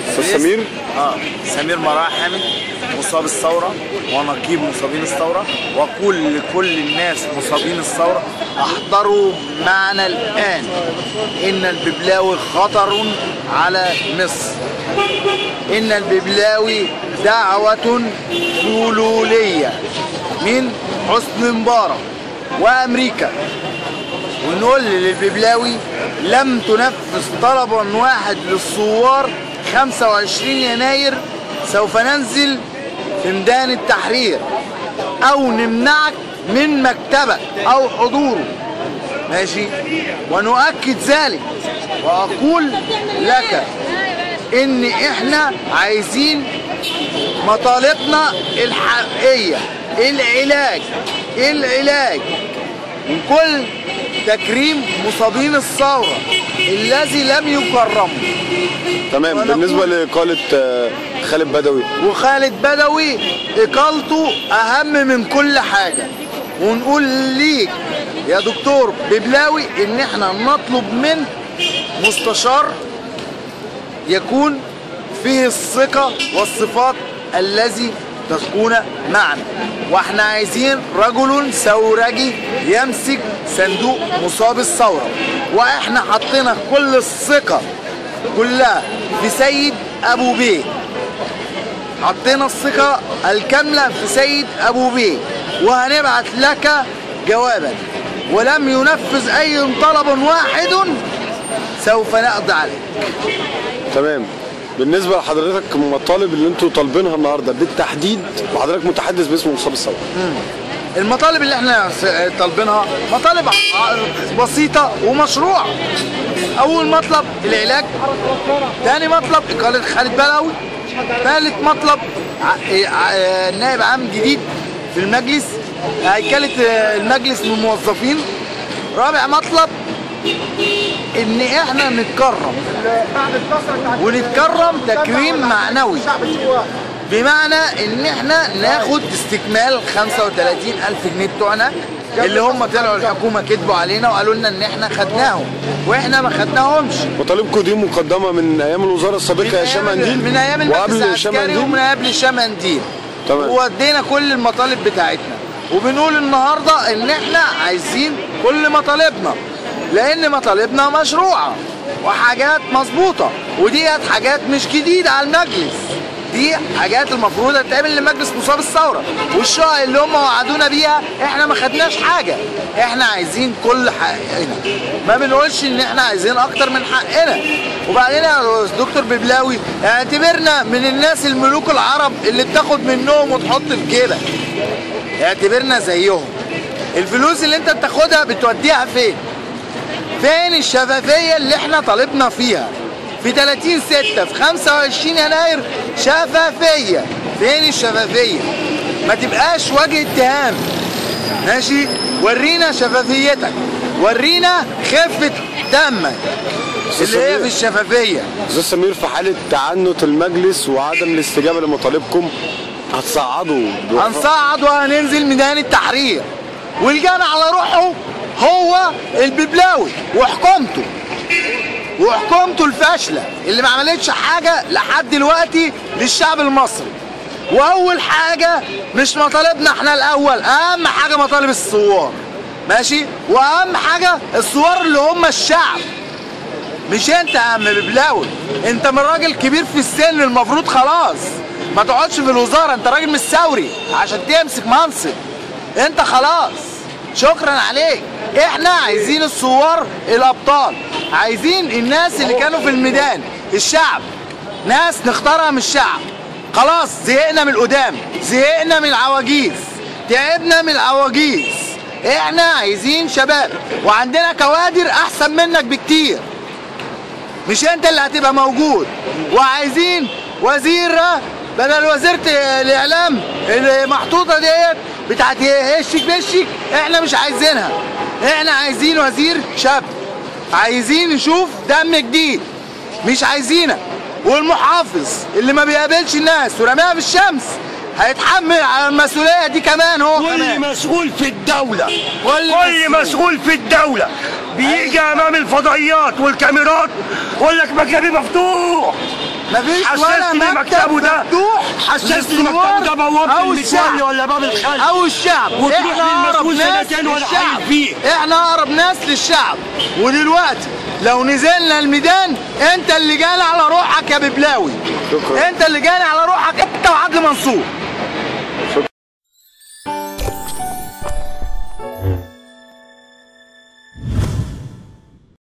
استاذ سمير اه سمير مراح حامد مصاب الثوره ونقيب مصابين الثوره واقول لكل الناس مصابين الثوره احضروا معنا الان ان الببلاوي خطر على مصر ان الببلاوي دعوه فلوليه من حسن مبارك وامريكا ونقول للببلاوي لم تنفذ طلبا واحد للثوار 25 يناير سوف ننزل في ميدان التحرير او نمنعك من مكتبك او حضوره ماشي ونؤكد ذلك واقول لك ان احنا عايزين مطالبنا الحقيقيه العلاج العلاج وكل تكريم مصابين الثوره الذي لم يكرموا تمام وأنا بالنسبه أقول- لاقاله آه، خالد بدوي وخالد بدوي اقالته اهم من كل حاجه ونقول ليك يا دكتور ببلاوي ان احنا نطلب من مستشار يكون فيه الثقه والصفات الذي تكون معنا واحنا عايزين رجل ثورجي يمسك صندوق مصاب الثوره واحنا حطينا كل الثقه كلها في سيد ابو بيه حطينا الثقة الكاملة في سيد أبو بيه وهنبعت لك جوابا ولم ينفذ أي طلب واحد سوف نقضي عليه تمام بالنسبه لحضرتك المطالب اللي انتوا طالبينها النهارده بالتحديد وحضرتك متحدث باسم مصاب الثوره المطالب اللي احنا س- طالبينها مطالب ع- بسيطة ومشروعة أول مطلب العلاج ثاني مطلب إقالة خالد بلاوي ثالث مطلب ع- ع- نائب عام جديد في المجلس هيكلة المجلس من الموظفين رابع مطلب ان احنا نتكرم ونتكرم تكريم معنوي بمعنى ان احنا ناخد استكمال 35 الف جنيه بتوعنا اللي هم طلعوا الحكومه كذبوا علينا وقالوا لنا ان احنا خدناهم واحنا ما خدناهمش مطالبكم دي مقدمه من ايام الوزاره السابقه هشام قنديل من ايام المجلس وقبل هشام العسكري ومن قنديل قبل هشام قنديل تمام. وودينا كل المطالب بتاعتنا وبنقول النهارده ان احنا عايزين كل مطالبنا لان مطالبنا مشروعه وحاجات مظبوطه وديت حاجات مش جديده على المجلس دي حاجات المفروض تتعمل لمجلس مصاب الثوره والشقق اللي هم وعدونا بيها احنا ما خدناش حاجه احنا عايزين كل حقنا ما بنقولش ان احنا عايزين اكتر من حقنا وبعدين يا دكتور ببلاوي اعتبرنا من الناس الملوك العرب اللي بتاخد منهم وتحط في جيبك اعتبرنا زيهم الفلوس اللي انت بتاخدها بتوديها فين فين الشفافية اللي احنا طالبنا فيها في 30 6 في 25 يناير شفافية فين الشفافية ما تبقاش وجه اتهام ماشي ورينا شفافيتك ورينا خفة دمك اللي هي في الشفافية استاذ سمير في حاله تعنت المجلس وعدم الاستجابه لمطالبكم هتصعدوا هنصعد وهننزل ميدان التحرير والجان على روحه هو الببلاوي وحكومته وحكومته الفاشله اللي ما عملتش حاجه لحد دلوقتي للشعب المصري واول حاجه مش مطالبنا احنا الاول اهم حاجه مطالب الثوار ماشي واهم حاجه الثوار اللي هم الشعب مش انت يا عم ببلاوي انت من راجل كبير في السن المفروض خلاص ما تقعدش في الوزاره انت راجل مش ثوري عشان تمسك منصب انت خلاص شكرا عليك احنا عايزين الثوار الابطال عايزين الناس اللي كانوا في الميدان الشعب ناس نختارها من الشعب خلاص زهقنا من القدام زهقنا من العواجيز تعبنا من العواجيز احنا عايزين شباب وعندنا كوادر احسن منك بكتير مش انت اللي هتبقى موجود وعايزين وزير بدل وزيرة الاعلام اللي محطوطه ديت بتاعت هشك بشك احنا مش عايزينها احنا عايزين وزير شاب عايزين نشوف دم جديد مش عايزينك والمحافظ اللي ما بيقابلش الناس ورماها في الشمس هيتحمل على المسؤوليه دي كمان هو كل كمان مسؤول في الدولة كل كل مسؤول. مسؤول في الدولة بيجي أمام الفضائيات والكاميرات يقول لك مكتبي مفتوح مفيش ولا حسسني مكتب مكتبه ده مفتوح حسسني للثوار مكتبه ده بوابه أو المتولي الشعب. ولا باب الخلف او الشعب وتروح احنا اقرب للمسؤول ناس سنتين وأنا للشعب عايز فيه. احنا اقرب ناس للشعب ودلوقتي لو نزلنا الميدان انت اللي جاي على روحك يا ببلاوي شكرا. انت اللي جاي على روحك انت وعدلي منصور